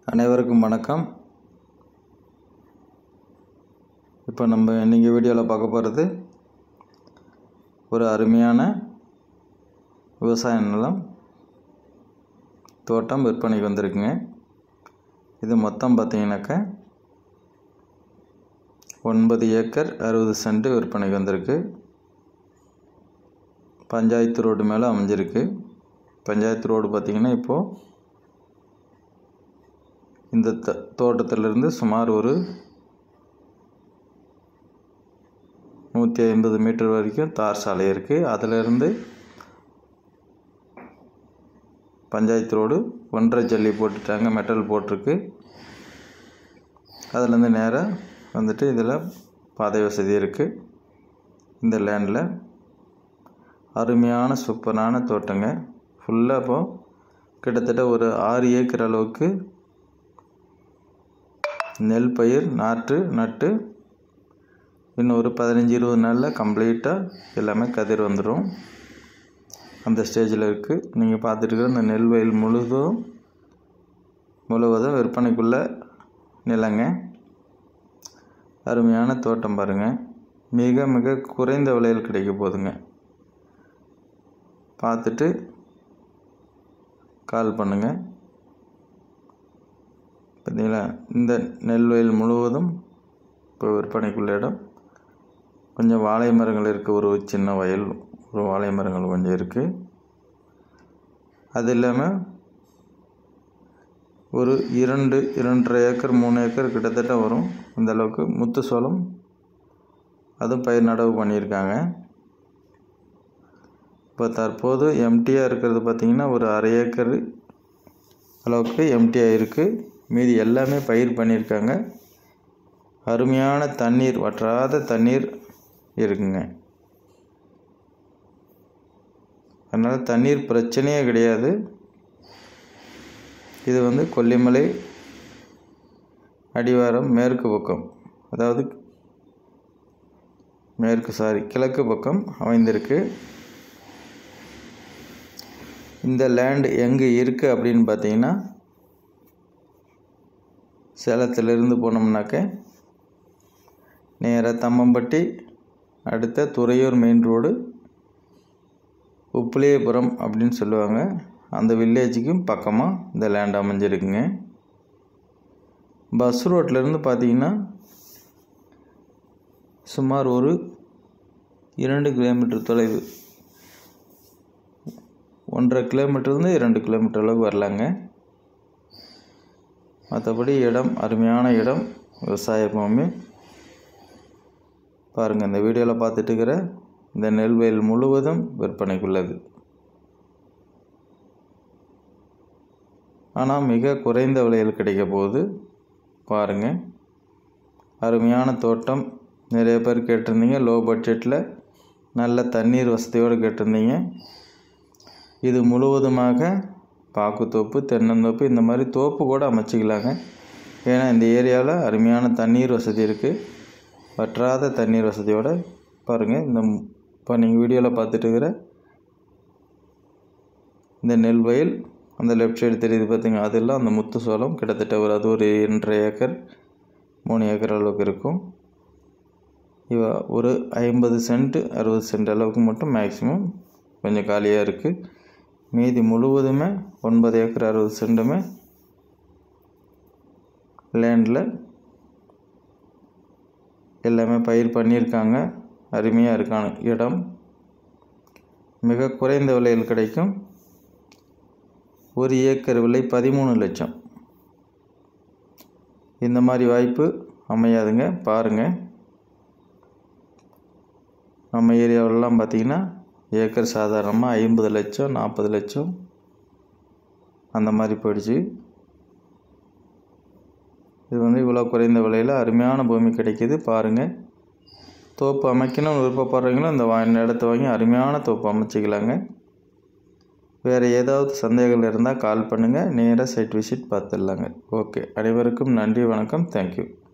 அனைவருக்கும் வணக்கம் இப்போ நம்ம இன்றைக்கி வீடியோவில் பார்க்க போகிறது ஒரு அருமையான விவசாய நிலம் தோட்டம் விற்பனைக்கு வந்திருக்குங்க இது மொத்தம் பார்த்தீங்கன்னாக்கா ஒன்பது ஏக்கர் அறுபது சென்ட் விற்பனைக்கு வந்திருக்கு பஞ்சாயத்து ரோடு மேலே அமைஞ்சிருக்கு பஞ்சாயத்து ரோடு பார்த்திங்கன்னா இப்போது இந்த த தோட்டத்திலிருந்து சுமார் ஒரு நூற்றி ஐம்பது மீட்டர் வரைக்கும் தார் சாலை இருக்குது அதிலிருந்து பஞ்சாயத்து ரோடு ஒன்றரை ஜல்லி போட்டுட்டாங்க மெட்டல் போட்டிருக்கு அதுலேருந்து நேராக வந்துட்டு இதில் பாதை வசதி இருக்குது இந்த லேண்டில் அருமையான சூப்பரான தோட்டங்க ஃபுல்லாக இப்போ கிட்டத்தட்ட ஒரு ஆறு ஏக்கர் அளவுக்கு நெல் பயிர் நாற்று நட்டு இன்னும் ஒரு பதினஞ்சு இருபது நாளில் கம்ப்ளீட்டாக எல்லாமே கதிர் வந்துடும் அந்த ஸ்டேஜில் இருக்குது நீங்கள் பார்த்துட்டு இந்த நெல் வயல் முழுதும் முழுவதும் விற்பனைக்குள்ள நிலங்க அருமையான தோட்டம் பாருங்கள் மிக மிக குறைந்த விலையில் கிடைக்க போகுதுங்க பார்த்துட்டு கால் பண்ணுங்கள் பார்த்தீங்களா இந்த நெல் வயல் முழுவதும் இப்போ விற்பனைக்குள்ள இடம் கொஞ்சம் வாழை மரங்கள் இருக்குது ஒரு சின்ன வயல் ஒரு வாழை மரங்கள் கொஞ்சம் இருக்குது அது இல்லாமல் ஒரு இரண்டு இரண்டரை ஏக்கர் மூணு ஏக்கர் கிட்டத்தட்ட வரும் இந்த அளவுக்கு முத்து சோளம் அதுவும் பயிர் நடவு பண்ணியிருக்காங்க இப்போ தற்போது எம்டியாக இருக்கிறது பார்த்திங்கன்னா ஒரு அரை ஏக்கர் அளவுக்கு எம்டியாக இருக்குது மீதி எல்லாமே பயிர் பண்ணியிருக்காங்க அருமையான தண்ணீர் வற்றாத தண்ணீர் இருக்குங்க அதனால் தண்ணீர் பிரச்சனையே கிடையாது இது வந்து கொல்லிமலை அடிவாரம் மேற்கு பக்கம் அதாவது மேற்கு சாரி கிழக்கு பக்கம் அமைந்திருக்கு இந்த லேண்ட் எங்கே இருக்குது அப்படின்னு பார்த்தீங்கன்னா சேலத்திலிருந்து போனோம்னாக்க நேராக தம்மம்பட்டி அடுத்த துறையூர் மெயின் ரோடு உப்புளியபுரம் அப்படின்னு சொல்லுவாங்க அந்த வில்லேஜுக்கும் பக்கமாக இந்த லேண்ட் அமைஞ்சிருக்குங்க பஸ் ரோட்லேருந்து பார்த்தீங்கன்னா சுமார் ஒரு இரண்டு கிலோமீட்டர் தொலைவு ஒன்றரை கிலோமீட்டர்லேருந்து இரண்டு கிலோமீட்டர் அளவுக்கு வரலாங்க மற்றபடி இடம் அருமையான இடம் விவசாய பூமி பாருங்கள் இந்த வீடியோவில் பார்த்துட்டு இருக்கிற இந்த நெல் வயல் முழுவதும் விற்பனைக்குள்ளது ஆனால் மிக குறைந்த விலையில் கிடைக்க போகுது பாருங்கள் அருமையான தோட்டம் நிறைய பேர் கேட்டிருந்தீங்க லோ பட்ஜெட்டில் நல்ல தண்ணீர் வசதியோடு கேட்டிருந்தீங்க இது முழுவதுமாக பாக்குத்தோப்பு தென்னந்தோப்பு இந்த மாதிரி தோப்பு கூட அமைச்சிக்கலாங்க ஏன்னா இந்த ஏரியாவில் அருமையான தண்ணீர் வசதி இருக்குது வற்றாத தண்ணீர் வசதியோடு பாருங்கள் இந்த இப்போ நீங்கள் வீடியோவில் பார்த்துட்டு இருக்கிற இந்த நெல் வயல் அந்த லெஃப்ட் சைடு தெரியுது பார்த்தீங்க அதெல்லாம் அந்த முத்து சோளம் கிட்டத்தட்ட ஒரு அது ஒரு இரண்டரை ஏக்கர் மூணு ஏக்கர் அளவுக்கு இருக்கும் இவ ஒரு ஐம்பது சென்ட்டு அறுபது சென்ட் அளவுக்கு மட்டும் மேக்ஸிமம் கொஞ்சம் காலியாக இருக்குது மீதி முழுவதுமே ஒன்பது ஏக்கர் அறுபது சென்ட்டுமே லேண்டில் எல்லாமே பயிர் பண்ணியிருக்காங்க அருமையாக இருக்கான இடம் மிக குறைந்த விலையில் கிடைக்கும் ஒரு ஏக்கர் விலை பதிமூணு லட்சம் இந்த மாதிரி வாய்ப்பு அமையாதுங்க பாருங்கள் நம்ம ஏரியாவிலலாம் பார்த்திங்கன்னா ஏக்கர் சாதாரணமாக ஐம்பது லட்சம் நாற்பது லட்சம் அந்த மாதிரி போயிடுச்சு இது வந்து இவ்வளோ குறைந்த விலையில் அருமையான பூமி கிடைக்கிது பாருங்கள் தோப்பு அமைக்கணும்னு விருப்பப்படுறீங்களோ இந்த வா இந்த இடத்த வாங்கி அருமையான தோப்பு அமைச்சிக்கலாங்க வேறு ஏதாவது சந்தேகங்கள் இருந்தால் கால் பண்ணுங்கள் நேராக சைட் விசிட் பார்த்துடலாங்க ஓகே அனைவருக்கும் நன்றி வணக்கம் தேங்க்யூ